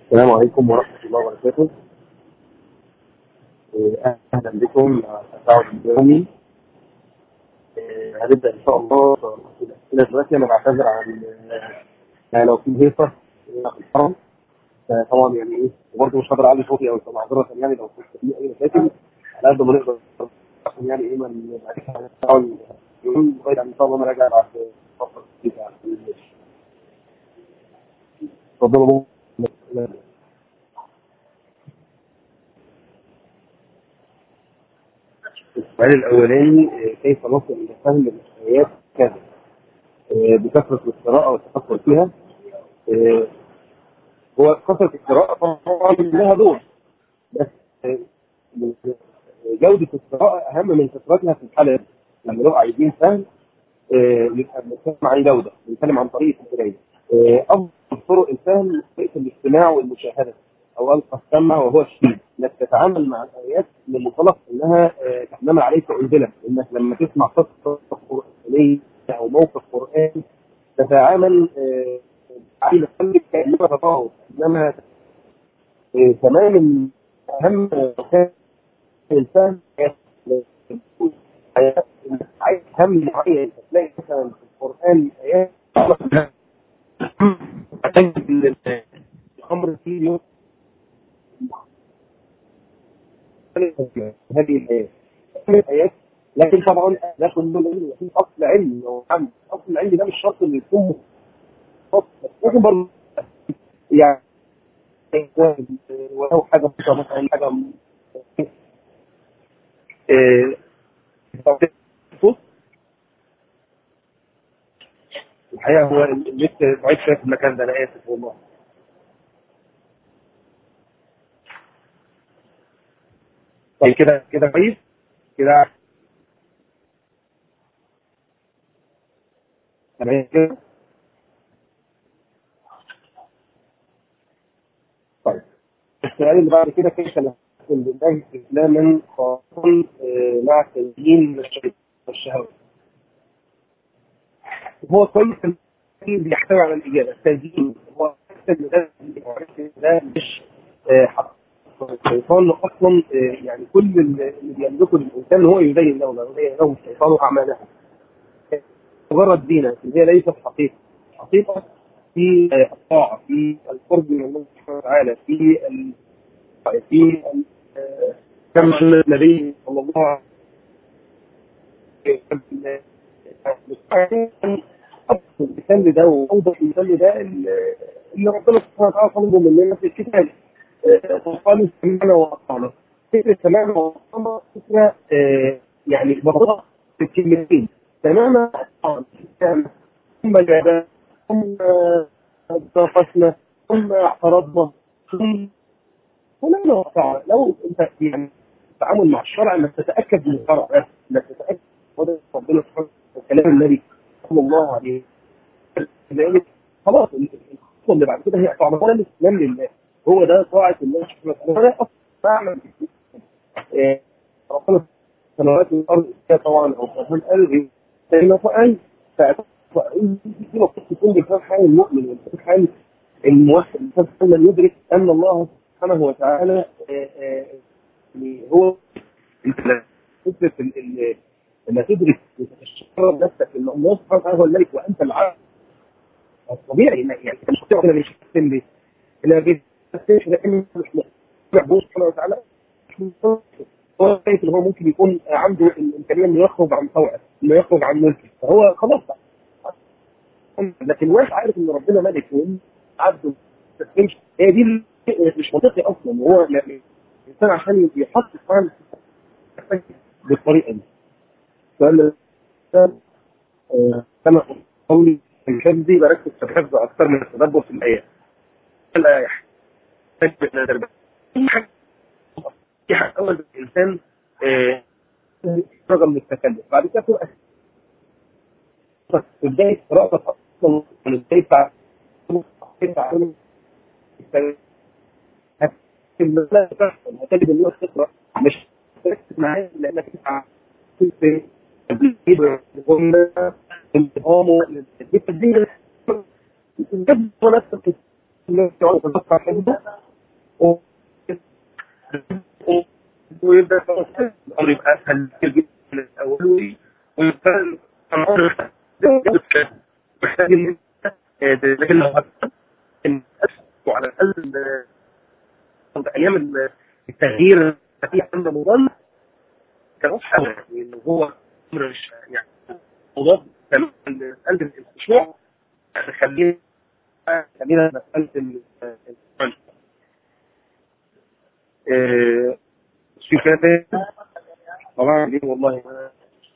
السلام عليكم ورحمة الله وبركاته آه، أهلا بكم مع تفاعل اليومي آه، هنبدأ إن شاء الله في الأسئلة دلوقتي أنا بعتذر عن آه، يعني لو في هيصة في الحرم طبعا يعني إيه وبرضه مش هقدر أعلي صوتي أو معذرة يعني لو كنت في أي مشاكل على قد ما نقدر عشان يعني إيه ما نبعدش عن التفاعل اليومي لغاية إن شاء الله أنا راجع بعد فترة كده اتفضلوا السؤال الأولاني آه، كيف نصل إلى فهم الآيات كذا آه، بكثرة القراءة والتفكر فيها آه، هو كثرة القراءة طبعا لها دور بس آه، جودة القراءة أهم من كثرتها في الحالة دي. لما نبقى عايزين فهم آه، يبقى بنتكلم عن جودة بنتكلم عن طريقة القراية آه، أفضل طرق الفهم طريقة الاستماع والمشاهدة أو ألقى السمع وهو الشيء انك تتعامل مع الايات من منطلق انها آه، كانما عليك انزلت انك لما تسمع قصه قرانيه او موقف قراني تتعامل آه، على قلبك كانما تطاوع انما آه، كمان اهم كان الفهم عايز هم معين تلاقي مثلا في القران ايات هتجد الامر فيه يوم هذه الآيات الآيات لكن طبعا ده كله لازم يكون أصل علمي أو عمل أصل العلم ده مش شرط إنه يكون مختص لكن برضه يعني ولو حاجة بسيطة مثلا حاجة إيه، صوت الحقيقة هو النت ضعيف شوية في المكان ده أنا آسف والله طيب كده كده كويس كده تمام كده طيب السؤال اللي بعد كده كيف نحكم بالله اسلاما خاصا آه، مع تزيين الشهوات هو كويس التزيين بيحتوي على الاجابه التزيين هو ده ده مش آه، حق الشيطان اصلا آه، يعني كل اللي بيملكه الانسان هو يزين له ما يزين له الشيطان اعماله مجرد زينه لكن هي ليست حقيقه حقيقه في آه، الطاعه في القرب من الله سبحانه وتعالى في ال... في ال... آه، كما ان النبي صلى الله عليه وسلم افضل مثال ده واوضح مثال ده اللي ربنا سبحانه وتعالى طلبه مننا في الكتاب وقالوا سمعنا واطعنا فكره سمعنا واطعنا فكره آه، يعني بسيطه في الكلمتين سمعنا واطعنا ثم جاء ثم تناقشنا ثم اعترضنا ثم سمعنا واطعنا لو انت يعني التعامل مع الشرع انك تتاكد من الشرع بس انك تتاكد وده ربنا سبحانه وكلام النبي صلى الله عليه وسلم لان خلاص الخطوه اللي بعد كده هي طبعا ولا الاستسلام لله هو ده طاعة الله سبحانه وتعالى اصلا بعمل إيه، ربنا السماوات والارض هي طبعا او كمان قلبي كلمة فأي فأي دي المفروض تكون بلسان حال المؤمن ولسان حال الموحد لسان حال من يدرك ان الله سبحانه وتعالى إيه، إيه، يعني هو انت لا فكرة ال- ال- لما تدرك وتتشرب نفسك ان الله سبحانه وتعالى هو الملك وانت العبد طبيعي إنك- يعني انت مش هتقعد كده مش هتسلم ليه؟ إلا بيت السيف لأنه مش محبوس سبحانه وتعالى هو شايف ان هو ممكن يكون عنده الامكانيه انه يخرج عن طوعه انه يخرج عن ملكه فهو خلاص بقى. لكن واحد عارف ان ربنا ملك وان عبده ما تسلمش هي دي اللي مش منطقي اصلا وهو يعني الانسان عشان يحط فعلا بالطريقه دي فقال كما قولي الكلام دي بركز في الحفظ اكثر من التدبر في الايات لا يحتاج الى تربيه في حق اول الانسان آه، رجل متكلم بعد كده تبقى في بدايه قراءتك اصلا من بدايه بتاع هتجد ان هو تقرا مش تركز معاه لانك انت في الانتظام والتدريب بجد هو نفس القصه الناس يقعد يتذكر حفظه و- ويبدا الامر يبقى اسهل كتير جدا من الاول ويبقى الامر محتاج ان انت آه، لكن لو هتبقى ان أسسوا على الاقل آه، ايام التغيير في عند رمضان كانوا حاول يعني ان هو امر مش يعني موضوع تماما مساله الخشوع خلينا خلينا مساله ال- ال- آه، في كده طبعا دي والله ما-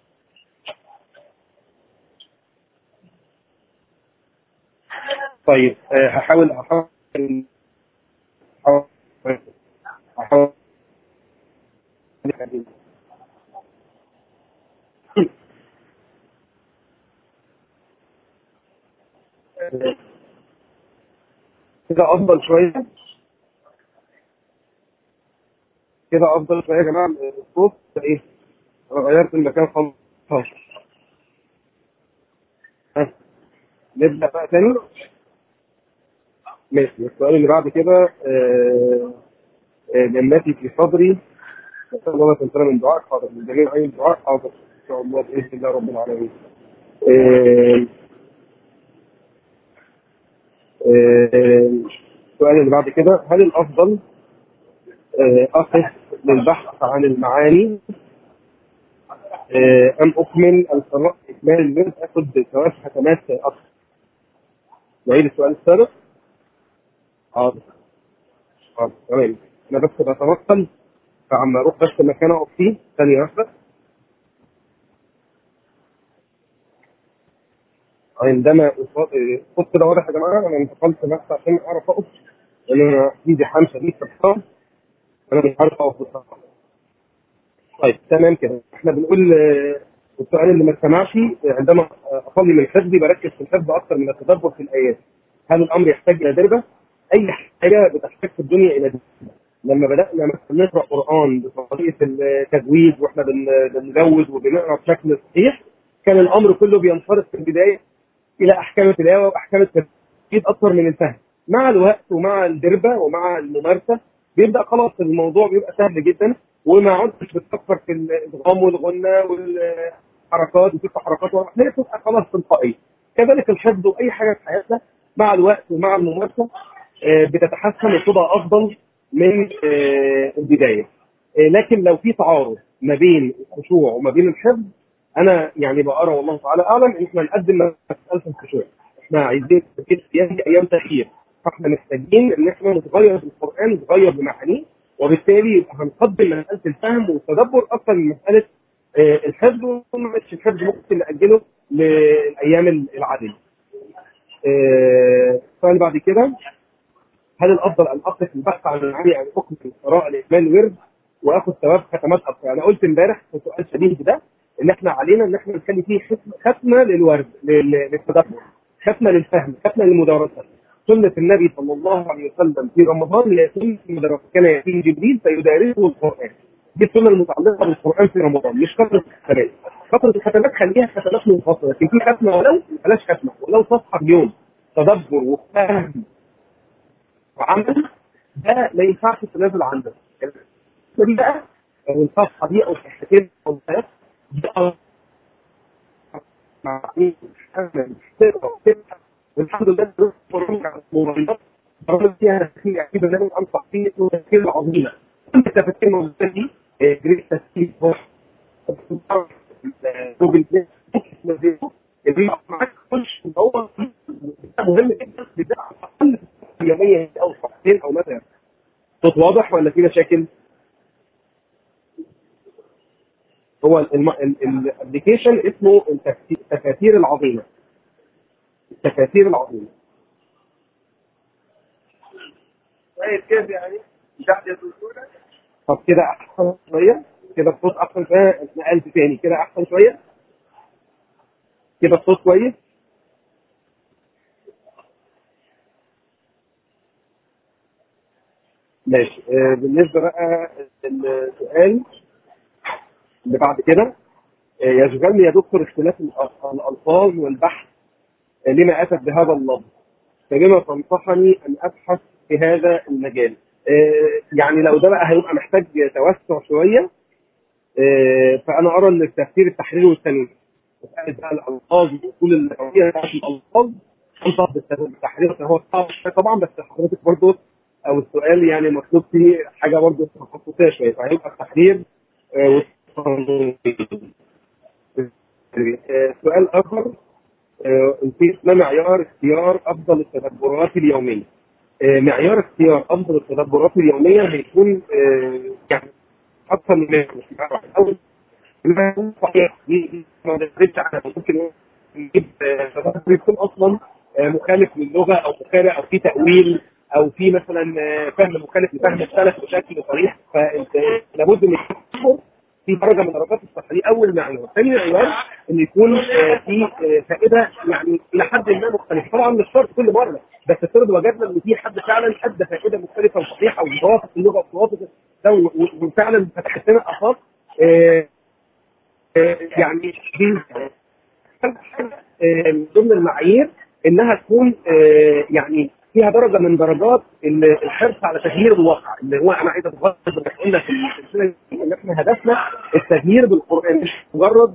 طيب آه، هحاول هحاول هحاول هحاول كده افضل شويه كده افضل شويه يا جماعه الصوت ايه انا غيرت المكان خالص ها نبدا بقى تاني ماشي السؤال اللي بعد كده آه، آه، جناتي في صدري نسأل الله تنتهي من دعائك حاضر من جميع أي دعاء حاضر إن شاء الله بإذن الله رب العالمين آه، آه، السؤال اللي بعد كده هل الأفضل آه، أقف للبحث عن المعاني آه، أم أكمل القراءة إكمال الورد أخذ ثلاث ختمات أكثر نعيد السؤال السابق حاضر حاضر تمام أنا بس بتوصل فعما أروح بس مكان أقف فيه ثانية واحدة عندما أصاب- صوت كده واضح يا جماعة أنا انتقلت بس عشان أعرف أقف لأن أنا في زحام شديد في الحصان أنا مش عارف أقف بصراحة طيب تمام كده احنا بنقول آه، السؤال اللي ما سمعش آه، عندما آه، اصلي من حفظي بركز في الحفظ اكثر من التدبر في الايات هل الامر يحتاج الى دربه؟ اي حاجه بتحتاج في الدنيا الى دربه لما بدانا مثلا نقرا قران بطريقه التجويد واحنا بن- بنجود وبنقرا بشكل صحيح كان الامر كله بينصرف في البدايه الى احكام التلاوه واحكام التجويد اكثر من الفهم مع الوقت ومع الدربه ومع الممارسه بيبدا خلاص الموضوع بيبقى سهل جدا وما عدتش بتفكر في الادغام والغنى والحركات وتبقى حركات ورا هي بتبقى خلاص تلقائيه كذلك الحفظ واي حاجه في حياتنا مع الوقت ومع الممارسه آه، بتتحسن وتبقى افضل من آه، البدايه آه، لكن لو في تعارض ما بين الخشوع وما بين الحفظ انا يعني بقرا والله تعالى اعلم ان احنا نقدم مساله الخشوع احنا عايزين كده في ايام تاخير فاحنا محتاجين ان احنا نتغير في القران نتغير بمعانيه وبالتالي يبقى هنقدم مساله الفهم والتدبر اكثر من مساله آه، الحفظ ومش الحفظ ممكن ناجله للايام العاديه. آه، السؤال بعد كده هل الافضل ان اقف البحث عن المعاني عن حكم القراءه لاكمال الورد واخذ ثواب ختمات اكثر؟ انا قلت امبارح في سؤال شبيه بده ان احنا علينا ان احنا نخلي فيه ختم- ختمه للورد لل- للتدبر ختمه للفهم ختمه للمدارسه سنة النبي صلى الله عليه وسلم في رمضان هي سنة المدرسة كان يأتيه جبريل فيدارسه القرآن دي السنة المتعلقة بالقرآن في رمضان مش فترة الختمات فترة الختمات خليها ختمات منفصلة لكن في ختمة ولو بلاش ختمة ولو صفحة في اليوم تدبر وفهم وعمل ده ما ينفعش تنازل عنه دي بقى او الصفحة دي او صفحتين او ثلاث دي أمر مع ايه تحمل تقرا تفتح والحمد لله دروس برامج على الموبايلات برامج فيها تسهيل يعني في برنامج انصح فيه اسمه تسهيل العظيمه كل التفاصيل الموجوده دي آه، جريد تسهيل بوح جوجل بلاي تنزله اللي يقف معاك تخش تدور فيه ده مهم جدا بالذات على الاقل في اليوميه او صفحتين او مثلا صوت واضح ولا في مشاكل؟ هو الابلكيشن اسمه التفسير- التفاسير العظيمه التفاسير العظيمه طيب كيف يعني؟ بعد الدكتورة؟ طب كده احسن شويه كده الصوت احسن شويه نقلت تاني كده احسن شويه كده الصوت كويس ماشي آه، بالنسبه بقى للسؤال اللي بعد كده آه، يشغلني يا دكتور اختلاف الأ- الالفاظ والبحث آه، لما اتت بهذا اللفظ فبما تنصحني ان ابحث في هذا المجال آه، يعني لو ده بقى هيبقى محتاج توسع شويه آه، فانا ارى ان التفسير التحريري والتنوير مساله بقى الالفاظ واصول اللغويه بتاعت الالفاظ انصح بالتحرير هو صعب شوية طبعا بس حضرتك برضه او السؤال يعني مطلوب فيه حاجه برضه تخصصيه شويه فهيبقى التحرير آه، والتنوير. آه، سؤال اخر آه، في ما معيار اختيار افضل التدبرات اليوميه آه، معيار اختيار افضل التدبرات اليوميه هيكون آه، يعني اكثر من مش معيار واحد. اول ما يكون صحيح دي ما نقدرش على ممكن نجيب آه، تدبر يكون اصلا آه، مخالف للغه او مخالف او في تاويل او في مثلا آه، فهم مخالف لفهم السلف بشكل صريح فانت لابد من التدبر في درجه من درجات الصحه دي اول معيار، ثاني معيار ان يكون آه، في آه، فائده يعني الى حد ما مختلفه، طبعا مش شرط كل مره بس افترض وجدنا ان في حد فعلا ادى فائده مختلفه وصحيحه وتوافق اللغه وتوافق ده و- و- وفعلا فتحت لنا افاق آه، آه، يعني دي آه، من ضمن المعايير انها تكون آه، يعني فيها درجه من درجات ال- الحرص على تغيير الواقع اللي هو انا عايز اتغير زي ما قلنا في السلسله دي ان احنا هدفنا التغيير بالقران مش مجرد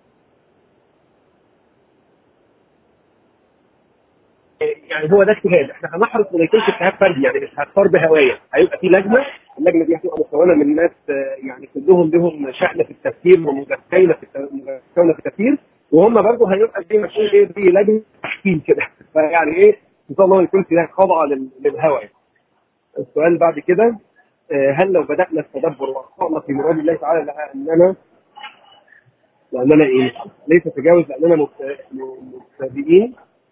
يعني هو ده اجتهاد احنا هنحرص ما يكونش اجتهاد فردي يعني مش هختار بهوايه هيبقى في لجنه اللجنه دي هتبقى مكونه من ناس آه، يعني كلهم لهم شأن في التفكير ومجتهدين في الت- مجتهدين في التفكير وهم برضه هيبقى زي ما تقول ايه دي لجنه تحكيم كده فيعني ايه ان شاء الله ما يكونش ده خاضعه لل- للهوى يعني. السؤال اللي بعد كده آه، هل لو بدانا التدبر واخطانا في مراد الله تعالى لاننا لاننا ايه؟ ليس تجاوز لاننا مبت- مبتدئين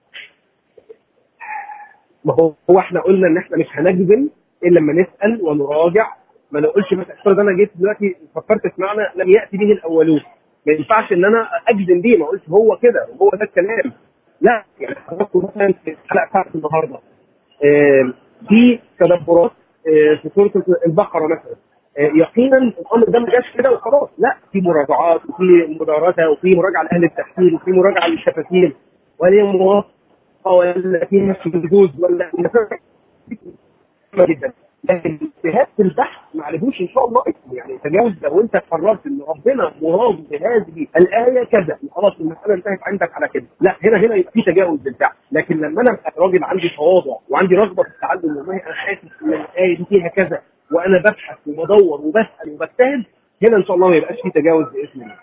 ما هو هو احنا قلنا ان احنا مش هنجزم الا لما نسال ونراجع ما نقولش مثلا افرض انا جيت دلوقتي فكرت في معنى لم ياتي به الاولون ما ينفعش ان انا اجزم بيه ما اقولش هو كده وهو ده الكلام لا يعني حضراتكم مثلا في الحلقه بتاعت النهارده آه، في تدبرات آه، في سوره البقره مثلا آه، يقينا الامر ده ما جاش كده وخلاص لا في مراجعات وفي مدارسه وفي مراجعه لاهل التحليل وفي مراجعه للشفاتين وهي موافقه ولا في نفس الجوز ولا جدا لكن اجتهاد في البحث ما عليهوش ان شاء الله اسم يعني تجاوز لو انت قررت ان ربنا مراد بهذه الايه كذا خلاص المساله انتهت عندك على كده لا هنا هنا يبقى في تجاوز بالفعل لكن لما انا ابقى راجل عندي تواضع وعندي رغبه في التعلم والله انا حاسس ان الايه دي فيها كذا وانا ببحث وبدور وبسال وبجتهد هنا ان شاء الله ما يبقاش في تجاوز باذن الله.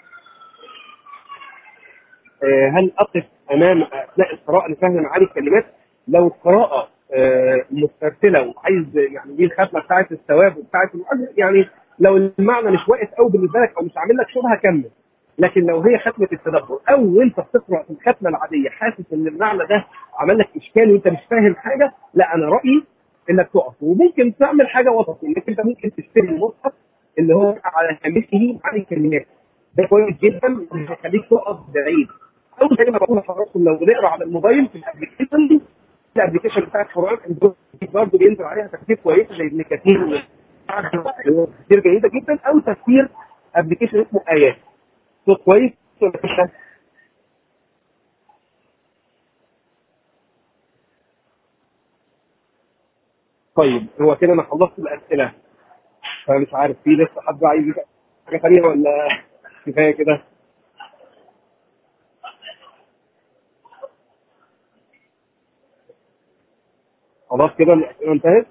آه، هل اقف امام اثناء القراءه لفهم معاني الكلمات لو القراءه آه، مسترسله وعايز يعني دي الختمه بتاعت الثواب وبتاعت الاجر يعني لو المعنى مش واقف قوي بالنسبه لك او مش عامل لك شبهه كمل لكن لو هي ختمه التدبر او انت بتقرا في الختمه العاديه حاسس ان المعنى ده عمل لك اشكال وانت مش فاهم حاجه لا انا رايي انك تقف وممكن تعمل حاجه وسط انك انت ممكن تشتري المصحف اللي هو على هامشه معاني الكلمات ده كويس جدا مش هيخليك تقف بعيد او زي ما بقول لحضراتكم لو بنقرا على الموبايل في الابلكيشن الابلكيشن بتاع القران برضه بينزل عليها تفسير كويسه زي ابن كثير تفسير جيده جدا او تفسير ابلكيشن اسمه ايات صوت كويس ولا مش طيب هو كده انا خلصت الاسئله فمش عارف في لسه حد عايز يسأل حاجه ثانيه ولا كفايه كده خلاص كده الاسئله انتهت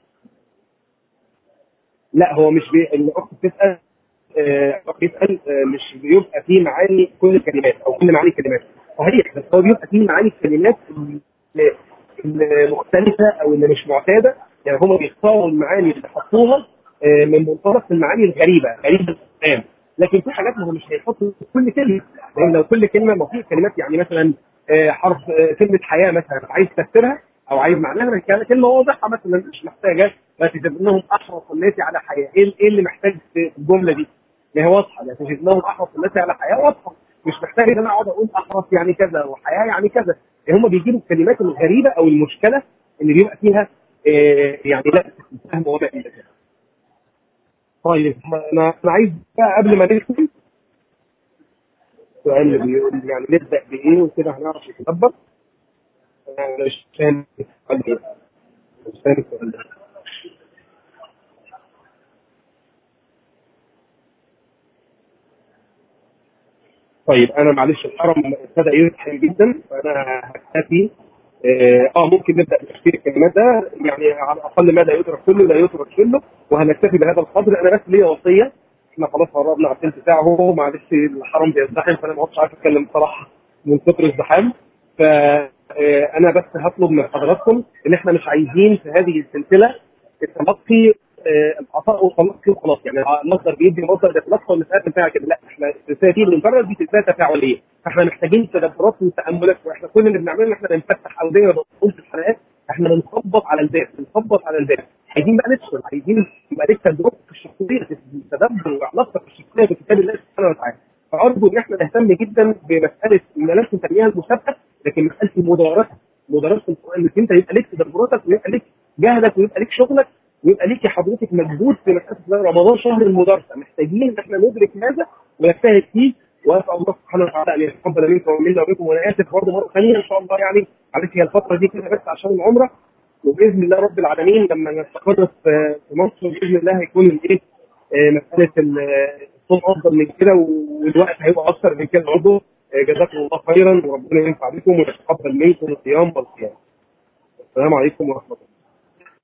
لا هو مش بي... الاخت بتسال آه، الاخ بيسال آه، مش بيبقى فيه معاني كل الكلمات او كل معاني الكلمات صحيح بس هو بيبقى فيه معاني الكلمات اللي- المختلفه او اللي مش معتاده يعني هم بيختاروا المعاني اللي حطوها آه، من منطلق المعاني الغريبه غريبه الكلام لكن في حاجات ما هو مش هيحطوا في كل كلمه لان لو كل كلمه ما في كلمات يعني مثلا آه، حرف آه، كلمه حياه مثلا عايز تفسيرها او عايز معناها من كلمه كلمه واضحه مثلا مش محتاجه بس تجيب لهم احرص الناس على حياه ايه إيه اللي محتاج في الجمله دي؟ ما هي واضحه يعني تجيب لهم احرص الناس على حياه واضحه مش محتاج ان انا اقعد اقول احرص يعني كذا وحياه يعني كذا هم بيجيبوا الكلمات الغريبه او المشكله اللي بيبقى فيها آه، يعني لا فهم وما الى ذلك. طيب انا انا عايز بقى قبل ما نختم السؤال اللي بيقول يعني نبدا بايه وكده هنعرف نتدبر أنا مش فاهم السؤال ده. مش فاهم السؤال ده. طيب انا معلش الحرم ابتدى يزحم جدا فانا هكتفي اه آه، ممكن نبدا بتفسير الكلمات ده يعني على الاقل ما لا يدرك كله لا يترك كله وهنكتفي بهذا القدر انا بس ليا وصيه احنا خلاص قربنا على الثلث ساعه اهو معلش الحرم بيزدحم فانا ما عدتش عارف اتكلم بصراحه من كتر الزحام ف آه، انا بس هطلب من حضراتكم ان احنا مش عايزين في هذه السلسله التلقي آه، العطاء والتلقي وخلاص يعني المصدر بيدي مصدر بيتلقى والمسائل بتاعها كده لا احنا السلسله دي مجرد دي سلسله تفاعليه فاحنا محتاجين تدبرات وتاملات واحنا كل اللي بنعمله ان احنا بنفتح او زي ما بنقول في الحلقات احنا بنخبط على الباب بنخبط على الباب عايزين بقى ندخل عايزين يبقى لك تدبر في الشخصيه في التدبر وعلاقتك في الشخصيه بكتاب الله سبحانه وتعالى فارجو ان احنا نهتم جدا بمساله ما لا نسميها المسابقه لكن مساله المدارسه مدرسه القران انك انت يبقى لك تدبراتك ويبقى لك جهلك ويبقى لك شغلك ويبقى ليك حضرتك مجهود في مساله الله رمضان شهر المدارسه محتاجين ان احنا ندرك هذا ونجتهد فيه واسال الله سبحانه وتعالى ان يتقبل منكم ومنا وبكم وانا اسف برضه مره ثانيه ان شاء الله يعني معلش هي الفتره دي كده بس عشان العمره وباذن الله رب العالمين لما نستقر في في مصر باذن الله هيكون الايه آه، مساله ال- الصوم افضل من كده والوقت هيبقى اكثر من كده برضه آه، جزاكم الله خيرا وربنا ينفع بكم ويتقبل منكم الصيام والقيام السلام عليكم ورحمه الله